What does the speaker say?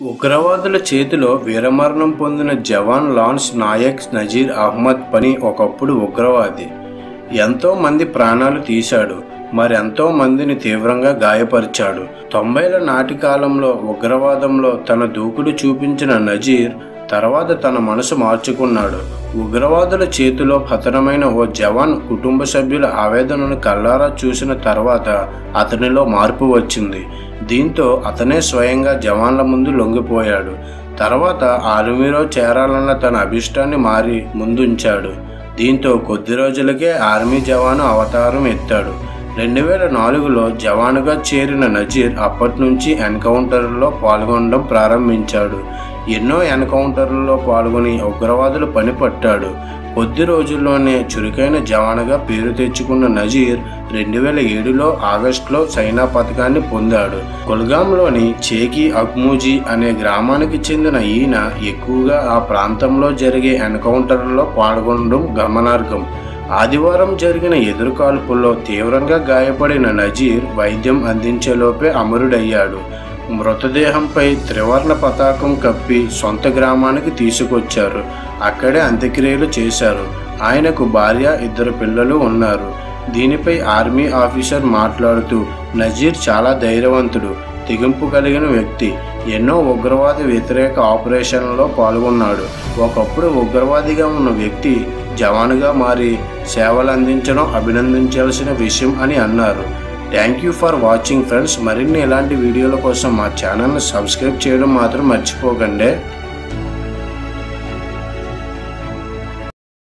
ఉగ్రవాదుల చేతిలో వీరమరణం పొందిన జవాన్ లాన్స్ నాయక్ నజీర్ అహ్మద్ పని ఒకప్పుడు ఉగ్రవాది ఎంతో మంది ప్రాణాలు తీశాడు మరెంతో మందిని తీవ్రంగా గాయపరిచాడు తొంభైల నాటి కాలంలో ఉగ్రవాదంలో తన దూకుడు చూపించిన నజీర్ తర్వాత తన మనసు మార్చుకున్నాడు ఉగ్రవాదుల చేతిలో పతనమైన ఓ జవాన్ కుటుంబ సభ్యుల ఆవేదనను కల్లారా చూసిన తర్వాత అతనిలో మార్పు వచ్చింది దీంతో అతనే స్వయంగా జవాన్ల ముందు లొంగిపోయాడు తర్వాత ఆర్మీలో చేరాలన్న తన అభిష్టాన్ని మారి ముందుంచాడు దీంతో కొద్ది రోజులకే ఆర్మీ జవాను అవతారం ఎత్తాడు రెండు వేల నాలుగులో జవానుగా చేరిన నజీర్ అప్పటి నుంచి ఎన్కౌంటర్లో పాల్గొనడం ప్రారంభించాడు ఎన్నో ఎన్కౌంటర్లలో పాల్గొని ఉగ్రవాదులు పనిపట్టాడు కొద్ది రోజుల్లోనే చురుకైన జవానుగా పేరు తెచ్చుకున్న నజీర్ రెండు వేల ఏడులో ఆగస్టులో సైనా పథకాన్ని పొందాడు కుల్గాంలోని చేకి అగ్మూజీ అనే గ్రామానికి చెందిన ఈయన ఎక్కువగా ఆ ప్రాంతంలో జరిగే ఎన్కౌంటర్లలో పాల్గొనడం గమనార్హం ఆదివారం జరిగిన ఎదురుకాల్పుల్లో తీవ్రంగా గాయపడిన నజీర్ వైద్యం అందించేలోపే అమరుడయ్యాడు మృతదేహంపై త్రివర్ణ పతాకం కప్పి సొంత గ్రామానికి తీసుకొచ్చారు అక్కడే అంత్యక్రియలు చేశారు ఆయనకు భార్య ఇద్దరు పిల్లలు ఉన్నారు దీనిపై ఆర్మీ ఆఫీసర్ మాట్లాడుతూ నజీర్ చాలా ధైర్యవంతుడు తెగింపు కలిగిన వ్యక్తి ఎన్నో ఉగ్రవాద వ్యతిరేక ఆపరేషన్లలో పాల్గొన్నాడు ఒకప్పుడు ఉగ్రవాదిగా ఉన్న వ్యక్తి జవానుగా మారి సేవలు అందించడం అభినందించాల్సిన విషయం అని అన్నారు thank you for watching friends మరిన్ని ఇలాంటి వీడియోల కోసం మా ఛానల్ని సబ్స్క్రైబ్ చేయడం మాత్రం మర్చిపోకండి